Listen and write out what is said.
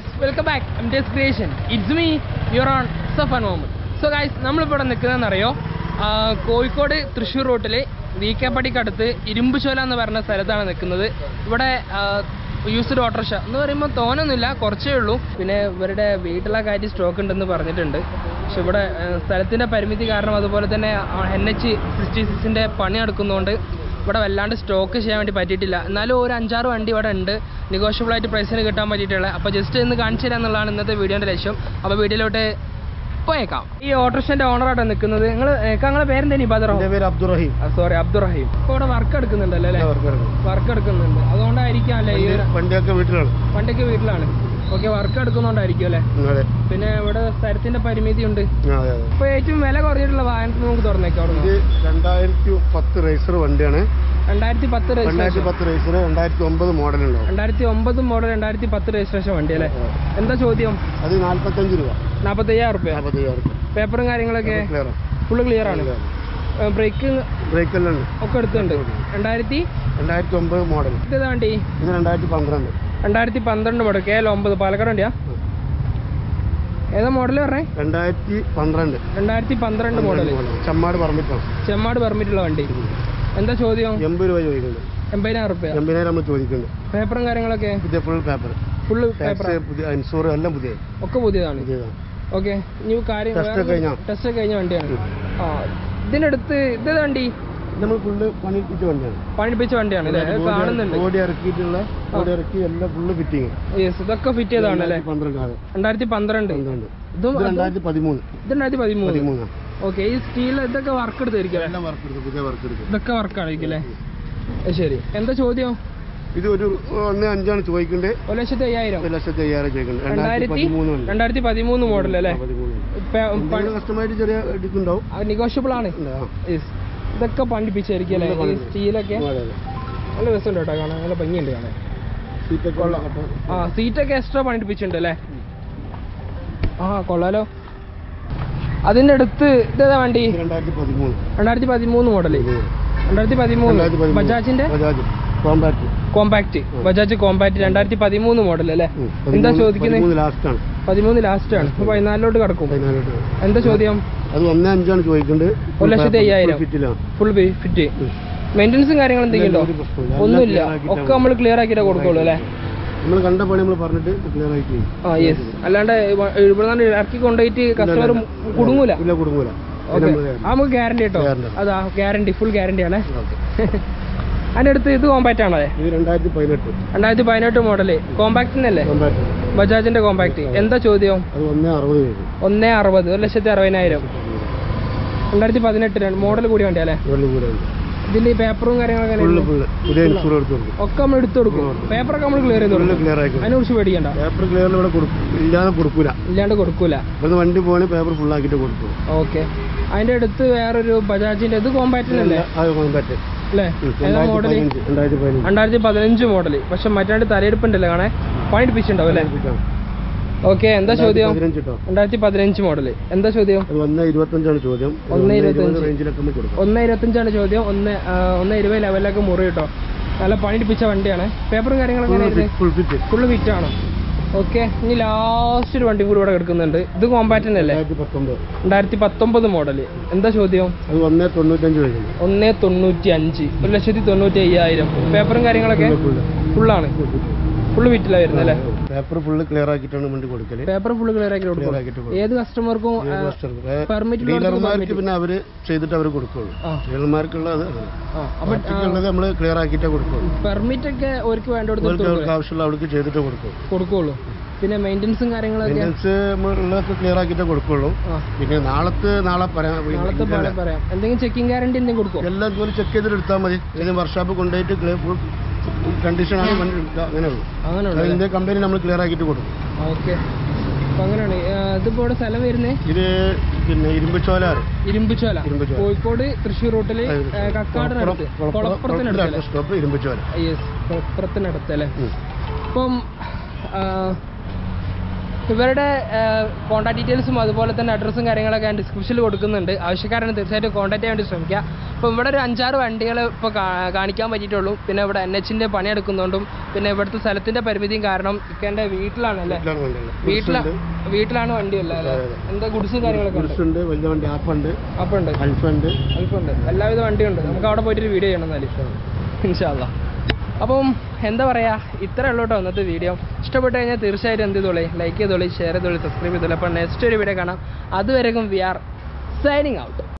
Guys welcome back M T S creation it's me your own Safan Muhammad so guys നമ്മളിപ്പോൾ ഇവിടെ നിൽക്കുന്നതെന്നറിയോ ആ, കോഴിക്കോട് തൃശ്ശൂർ റൂട്ടിൽ V K പടിക്കടുത്ത് Irumbuchola എന്ന് പറഞ്ഞ സ്ഥലത്താണ് നിൽക്കുന്നത് ഇവിടെ യൂസ്ഡ് ഓട്ടോറിക്ഷ എന്ന് പറയുമ്പോൾ തോനൊന്നുമില്ല കുറച്ചേ ഉള്ളൂ പിന്നെ ഇവരുടെ വീട്ടിലെ കാര്യം സ്റ്റോക്ക് ഉണ്ടെന്ന് പറഞ്ഞിട്ടുണ്ട് പക്ഷെ ഇവിടെ ആ, സ്ഥലത്തിൻ്റെ പരിമിതി കാരണം അതുപോലെ തന്നെ എൻ എച്ച് സിക്സ്റ്റി സിക്സിൻ്റെ പണി നടക്കുന്നതുകൊണ്ട് ഇവിടെ വല്ലാണ്ട് സ്റ്റോക്ക് ചെയ്യാൻ വേണ്ടി പറ്റിയിട്ടില്ല എന്നാലും ഒരു അഞ്ചാറ് വണ്ടി ഇവിടെ ഉണ്ട് നെഗോഷ്യബിൾ ആയിട്ട് പ്രൈസിന് കിട്ടാൻ പറ്റിയിട്ടുള്ള അപ്പോൾ ജസ്റ്റ് ഇന്ന് കാണിച്ചു തരാം എന്നുള്ളതാണ് ഇന്നത്തെ വീഡിയോൻ്റെ ലക്ഷ്യം അപ്പോൾ വീഡിയോയിലോട്ട് പോയേക്കാം ഈ ഓട്ടോറിക്ഷൻ്റെ ഓണറായിട്ട് നിൽക്കുന്നത് നിങ്ങൾ നിങ്ങളെ പേരെന്തേനി ബദറോ എൻ്റെ പേര് അബ്ദുറഹീം സോറി അബ്ദുറഹീം ഇപ്പോൾ ഇവിടെ വർക്ക് എടുക്കുന്നുണ്ടല്ലോ അല്ലേ വർക്ക് എടുക്കും. വർക്ക് എടുക്കുന്നുണ്ട് അതുകൊണ്ടായിരിക്കാം അല്ലേ ഈ ഒരു വണ്ടിയൊക്കെ വീട്ടിലാണ് വണ്ടിക്ക് വീട്ടിലാണ് ഓക്കെ വർക്ക് എടുക്കുന്നതുകൊണ്ടായിരിക്കും അല്ലേ ഉം, അതെ പിന്നെ ഇവിടെ സ്ഥലത്തിൻ്റെ പരിമിതി ഉണ്ട് ആ, അതെ അതെ ഇപ്പോൾ ഏറ്റവും വില കുറഞ്ഞിട്ടുള്ള വാഹനത്തിന് നമുക്ക് തുറന്നേക്കാം അവിടെ ഇത് രണ്ടായിരത്തി പത്ത് റേസർ വണ്ടിയാണ് രണ്ടായിരത്തി പത്ത് രണ്ടായിരത്തി രജിസ്ട്രേഷൻ പത്ത് റേസർ രണ്ടായിരത്തി ഒമ്പത് മോഡലുണ്ടാവും രണ്ടായിരത്തി ഒമ്പത് മോഡൽ രണ്ടായിരത്തി പത്ത് രജിസ്ട്രേഷൻ വണ്ടി അല്ലേ എന്താ ചോദ്യം അത് നാല്പത്തഞ്ച് രൂപ നാൽപ്പത്തയ്യായിരം റുപ്യ നാൽപ്പത്തയ്യായിരം പേപ്പറും കാര്യങ്ങളൊക്കെ ക്ലിയർ ഫുള്ള് ക്ലിയർ ആണ് ബ്രേക്ക് ബ്രേക്ക് എല്ലാം ഉണ്ട് ഒക്കെ എടുത്തുണ്ട് രണ്ടായിരത്തി രണ്ടായിരത്തി ഒമ്പത് മോഡൽ ഇതാ വണ്ടി ഇത് രണ്ടായിരത്തി പന്ത്രണ്ട് രണ്ടായിരത്തി പന്ത്രണ്ട് മോഡൽ കെ എൽ ഒമ്പത് പാലക്കാട് വണ്ടിയാ ഏതാ മോഡൽ പറഞ്ഞേ രണ്ടായിരത്തി പന്ത്രണ്ട് രണ്ടായിരത്തി പന്ത്രണ്ട് മോഡൽ ചമ്മാട് പറമ്പിട്ടാണ് ചെമ്മാട് പെർമിറ്റുള്ള വണ്ടി എന്താ ചോദ്യം എൺപത് രൂപ ചോദിക്കുന്നുണ്ട് എൺപതിനായിരം റുപ്യ എൺപതിനായിരം നമ്മൾ ചോദിക്കുന്നുണ്ട് പേപ്പറും കാര്യങ്ങളൊക്കെ പുതിയ full paper full paper tax പുതിയ ഇൻഷൂർ എല്ലാം പുതിയ ഒക്കെ പുതിയതാണ് പുതിയതാണ് ഓക്കെ ഇനി കാര്യം Test ഒക്കെ കഴിഞ്ഞോ? ടെസ്റ്റ് ഒക്കെ കഴിഞ്ഞ വണ്ടിയാണ് ആ ഇതിനടുത്ത് ഇതേതാ വണ്ടി നമ്മൾ ഫുള്ള് പണിയിപ്പിച്ച വണ്ടിയാണ് പണിപ്പിച്ച വണ്ടിയാണ് അല്ലേ അത് കാണുന്നുണ്ട് ബോഡി ഇറക്കിയിട്ടുള്ള ബോഡി ഇറക്കി എല്ലാം ഫുള്ള് ഫിറ്റിങ് യെസ് ഇതൊക്കെ ഫിറ്റ് ചെയ്തതാണ് അല്ലേ പന്ത്രണ്ട് ആണ് രണ്ടായിരത്തി പന്ത്രണ്ട് പന്ത്രണ്ട് ഇതും ഇത് രണ്ടായിരത്തി പതിമൂന്ന് ഇത് രണ്ടായിരത്തി പതിമൂന്ന് പതിമൂന്നാണ് ഓക്കെ ഈ സ്റ്റീൽ ഇതൊക്കെ വർക്ക് എടുത്തായിരിക്കും അല്ലേ എല്ലാം വർക്ക് എടുക്കും പുതിയ വർക്ക് എടുക്കും ഇതൊക്കെ വർക്കായിരിക്കും അല്ലേ അത് ശരി എന്താ ചോദ്യം ഇത് ഒരു ഒന്ന് അഞ്ചാണ് ചോദിക്കേണ്ടത് ഒരു ലക്ഷത്തി അയ്യായിരം ഒരു ലക്ഷത്തി അയ്യായിരം ചോദിക്കുന്നത് രണ്ടായിരത്തി രണ്ടായിരത്തി പതിമൂന്ന് ഉണ്ട് രണ്ടായിരത്തി പതിമൂന്ന് മോഡൽ അല്ലേ പതിമൂന്ന് കസ്റ്റമായിട്ട് ചെറിയ എടുക്കുന്നുണ്ടാവും നെഗോഷ്യബിൾ ആണ് ഉണ്ട്, ആ. Yes. ഇതൊക്കെ പണിപ്പിച്ചായിരിക്കും അല്ലേ ഈ സ്റ്റീലൊക്കെ അതെ, അതെ. നല്ല രസമുണ്ട് കേട്ടോ കാണാൻ നല്ല ഭംഗിയുണ്ട് കാണാൻ സീറ്റൊക്കെ ഉള്ള കട്ട. ആ സീറ്റൊക്കെ എക്സ്ട്രാ പണിപ്പിച്ചിട്ടുണ്ട് അല്ലേ ആ കൊള്ളാലോ അതിൻ്റെ അടുത്ത് ഇതേതാ വണ്ടി ഇത് രണ്ടായിരത്തി പതിമൂന്ന് രണ്ടായിരത്തി പതിമൂന്ന് മോഡൽ രണ്ടായിരത്തി പതിമൂന്ന് രണ്ടായിരത്തി പതിമൂന്ന്. ബജാജിന്റെ Bajaj compact compact Bajaj compact രണ്ടായിരത്തി പതിമൂന്ന് മോഡൽ അല്ലേ എന്താ ചോദിക്കുന്നത് പതിമൂന്ന് ലാസ്റ്റാണ് പതിമൂന്ന് ലാസ്റ്റ് ആണ് ഇപ്പൊ പതിനാലിലോട്ട് കിടക്കും പതിനാലോട്ട് എന്താ ചോദ്യം അത് ഒന്നേ അഞ്ചാണ് ചോദിക്കേണ്ടത് ഒരു ലക്ഷത്തി അയ്യായിരം. ഫിറ്റിലാണ് ഫുൾ ഫിറ്റ് മെയിൻ്റെനൻസും കാര്യങ്ങളും എന്തെങ്കിലും ഉണ്ടോ ഒരു പ്രശ്നമില്ല. ഒന്നുമില്ല എല്ലാം clear ആക്കിയിട്ടാ ഒക്കെ നമ്മൾ ക്ലിയർ ആക്കിയിട്ടേ കൊടുക്കുള്ളൂ അല്ലേ നമ്മൾ കണ്ട പണി നമ്മൾ പറഞ്ഞിട്ട് ക്ലിയർ ആയിട്ട് ചെയ്യും. ആ യെസ് അല്ലാണ്ട് ഇവിടെ നിന്ന് ഇറക്കി കൊണ്ടുപോയിട്ട് കസ്റ്റമർ കുടുങ്ങൂല ഇല്ല കുടുങ്ങൂല ഓക്കെ നമുക്ക് ഗ്യാരണ്ടി കേട്ടോ Guarantee. അതാ ഗ്യാരണ്ടി ഫുൾ ഗ്യാരണ്ടി ആണേ അതിൻ്റെ അടുത്ത് ഇത് കോമ്പാക്റ്റ് ആണോ അതെ ഇത് രണ്ടായിരത്തി പതിനെട്ട് രണ്ടായിരത്തി പതിനെട്ട് മോഡല് കോമ്പാക്റ്റിനല്ലേ കോമ്പാക്ട് ബജാജിന്റെ കോമ്പാക്ട് എന്താ ചോദ്യം അത് ഒന്നേ അറുപത് വരും ഒന്നേ അറുപത് ഒരു ലക്ഷത്തി അറുപതിനായിരം രണ്ടായിരത്തി പതിനെട്ട് മോഡൽ കൂടി വണ്ടി അല്ലേ വെള്ളം കൂടെ ഉണ്ട് ഇതിന്റെ ഈ പേപ്പറും കാര്യങ്ങളൊക്കെ ഫുള്ള് എങ്ങനെയാണ്? ഫുള്ള് പുതിയ ഇൻഷൂർ എടുത്ത് കൊടുക്കും ഒക്കെ നമ്മൾ എടുത്തു കൊടുക്കും പേപ്പറൊക്കെ നമ്മൾ ക്ലിയർ ചെയ്ത് ഫുള്ള് കൊടുക്കും ക്ലിയർ ആക്കി അതിനെ കുറിച്ച് പേടിക്കണ്ട പേപ്പർ ക്ലിയറിൽ ഇവിടെ കൊടുക്കും ഇല്ലാതെ കൊടുക്കൂല ഇല്ലാണ്ട് കൊടുക്കൂല ഇവിടുന്ന് വണ്ടി പോകണമെങ്കിൽ പേപ്പർ ഫുൾ ആക്കിയിട്ട് കൊടുക്കും ഓക്കെ അതിന്റെ അടുത്ത് വേറൊരു ബജാജിന്റെ ഇത് കോമ്പാക്റ്റിനല്ലേ അത് കോമ്പാക്ട് അല്ലേ ഏതാ രണ്ടായിരത്തി മോഡല് പതിനഞ്ച് രണ്ടായിരത്തി പതിനഞ്ച് രണ്ടായിരത്തി പതിനഞ്ച് മോഡല് പക്ഷെ മറ്റാണ്ട് തലയെടുപ്പുണ്ടല്ലോ കാണേ പണിപ്പിച്ചിട്ടുണ്ടാവും അല്ലേ ഓക്കെ എന്താ ചോദ്യം പതിനഞ്ച് കേട്ടോ രണ്ടായിരത്തി പതിനഞ്ച് മോഡല് എന്താ ചോദ്യം അത് ഒന്നേ ഇരുപത്തഞ്ചാണ് ചോദ്യം അത് ഒന്നേ ഒന്നേ ഇരുപത്തഞ്ച്. ഇരുപത് റേഞ്ചിലൊക്കെ നമ്മൾ കൊടുക്കും ഒന്ന് ഇരുപത്തഞ്ചാണ് ചോദ്യം ഒന്ന് ആ, ഒന്ന് ഇരുപത് ലെവലിലൊക്കെ മുറി കേട്ടോ നല്ല പണിപ്പിച്ച വണ്ടിയാണ് പേപ്പറും കാര്യങ്ങളൊക്കെ ഫുൾ ഫിറ്റ് ഫുള്ള് ഫിറ്റ് ആണ് ഓക്കെ ഇനി ലാസ്റ്റ് ഒരു വണ്ടി കൂടി ഇവിടെ കിടക്കുന്നുണ്ട് ഇത് കോമ്പാക്റ്റിന് അല്ലേ രണ്ടായിരത്തി പത്തൊമ്പത് രണ്ടായിരത്തി പത്തൊമ്പത് മോഡല് എന്താ ചോദ്യം അത് ഒന്നേ തൊണ്ണൂറ്റഞ്ച് വരുന്നു ഒന്ന് തൊണ്ണൂറ്റി അഞ്ച് ഒരു ലക്ഷത്തി തൊണ്ണൂറ്റി അയ്യായിരം പേപ്പറും കാര്യങ്ങളൊക്കെ ഫുള്ള് ഫുള്ളാണ് ഫുള്ള് ഫിറ്റിലാ വരുന്നത് അല്ലേ പേപ്പർ ഫുള്ള് ക്ലിയർ ആക്കിയിട്ടാണ് വണ്ടി കൊടുക്കല് പേപ്പർ ഫുള്ള് ക്ലിയർ ആക്കി ക്ലിയർ കൊടുക്കും ആക്കിയിട്ട് കൊടുക്കും ഏത് കസ്റ്റമർക്കും പെർമിറ്റ് ഡീലർമാർക്ക് പിന്നെ അവര് ചെയ്തിട്ട് അവർ കൊടുക്കുള്ളൂ ആ ഡീലർമാർക്കുള്ളത് ആ അപ്പൊ ഉള്ളത് നമ്മൾ ക്ലിയർ ആക്കിയിട്ടേ കൊടുക്കുള്ളൂ പെർമിറ്റ് ഒക്കെ അവർക്ക് വേണ്ടടുത്ത് അവർക്ക് അവർക്ക് ആവശ്യമുള്ള അവർക്ക് ചെയ്തിട്ടേ കൊടുക്കുള്ളൂ കൊടുക്കുള്ളൂ പിന്നെ മെയിൻ്റെനൻസും കാര്യങ്ങളൊക്കെ മെയിൻ്റെനൻസ് ഉള്ളതൊക്കെ ക്ലിയർ ആക്കിയിട്ടേ കൊടുക്കുള്ളൂ ആ പിന്നെ നാളത്തെ നാളെ പറയാം നാളത്തെ പറയാം പറയാം എന്തെങ്കിലും ചെക്കിംഗ് ഗ്യാരണ്ടി എന്തെങ്കിലും കൊടുക്കും എല്ലാം ഇതുപോലെ ചെക്ക് ചെയ്തിട്ട് എടുത്താൽ മതി ഏതെങ്കിലും വർക്ക്ഷോപ്പ് കൊണ്ടുപോയിട്ട് ക്ലിയർ ഫുൾ കണ്ടീഷൻ ആണ് വണ്ടി എടുക്കുക അങ്ങനെ ഉള്ളൂ അങ്ങനെയുണ്ട് അതിന്റെ കമ്പനി നമ്മൾ ക്ലിയർ ആക്കിയിട്ട് കൊടുക്കും ഓക്കെ അപ്പൊ അങ്ങനെയാണ് ആ, ഇതിപ്പോ ഇവിടെ സ്ഥലം വരുന്നേ ഇത് പിന്നെ ഇരുമ്പുചോല ഇരുമ്പുചോല ഇരുമ്പുചോല. കോഴിക്കോട് തൃശ്ശൂർ റൂട്ടില് ആ, കക്കാടിനടുത്ത് കുളപ്പുറത്തിനടുത്ത് സ്റ്റോപ്പ് ഇരുമ്പുചോല യെസ് കുളപ്പുറത്തിനടുത്ത് അല്ലേ ഉം. ഇപ്പം ആ, ഇവരുടെ കോൺടാക്ട് ഡീറ്റെയിൽസും അതുപോലെ തന്നെ അഡ്രസ്സും കാര്യങ്ങളൊക്കെ ഞാൻ ഡിസ്ക്രിപ്ഷനിൽ കൊടുക്കുന്നുണ്ട് ആവശ്യക്കാരാണ് തീർച്ചയായിട്ടും കോൺടാക്ട് ചെയ്യാൻ വേണ്ടി ശ്രമിക്കുക അപ്പോൾ ഇവിടെ ഒരു അഞ്ചാറ് വണ്ടികൾ ഇപ്പോൾ കാണിക്കാൻ പറ്റിയിട്ടുള്ളൂ പിന്നെ ഇവിടെ എൻ എച്ചിൻ്റെ പണിയെടുക്കുന്നതുകൊണ്ടും പിന്നെ ഇവിടുത്തെ സ്ഥലത്തിൻ്റെ പരിമിതിയും കാരണം ഇക്കേണ്ട വീട്ടിലാണല്ലേ വീട്ടിലാണ് വണ്ടിയുള്ളത് വീട്ടിലാ വീട്ടിലാണ് വണ്ടിയല്ല അല്ലേ എന്താ ഗുഡ്സും കാര്യങ്ങളൊക്കെ ഉണ്ട് ഗുഡ്സുണ്ട് വലിയ വണ്ടി ആപ്പുണ്ട് അപ്പോൾ ഉണ്ട് അൽഫുണ്ട് അല്പമുണ്ട് എല്ലാവിധ വണ്ടിയുണ്ട് നമുക്ക് അവിടെ പോയിട്ട് ഒരു വീഡിയോ ചെയ്യണം എന്നാലും ഇൻഷാല്ല അപ്പം എന്താ പറയുക ഇത്ര ഉള്ളൂ കേട്ടോ ഇന്നത്തെ വീഡിയോ ഇഷ്ടപ്പെട്ട് കഴിഞ്ഞാൽ തീർച്ചയായിട്ടും എന്ത് ചെയ്തോളി ലൈക്ക് ചെയ്തോളി ഷെയർ ചെയ്തോളി സബ്സ്ക്രൈബ് ചെയ്തോളി അപ്പോൾ നെക്സ്റ്റ് ഒരു വീഡിയോ കാണാം അതുവരെയും വി ആർ സൈനിങ് ഔട്ട്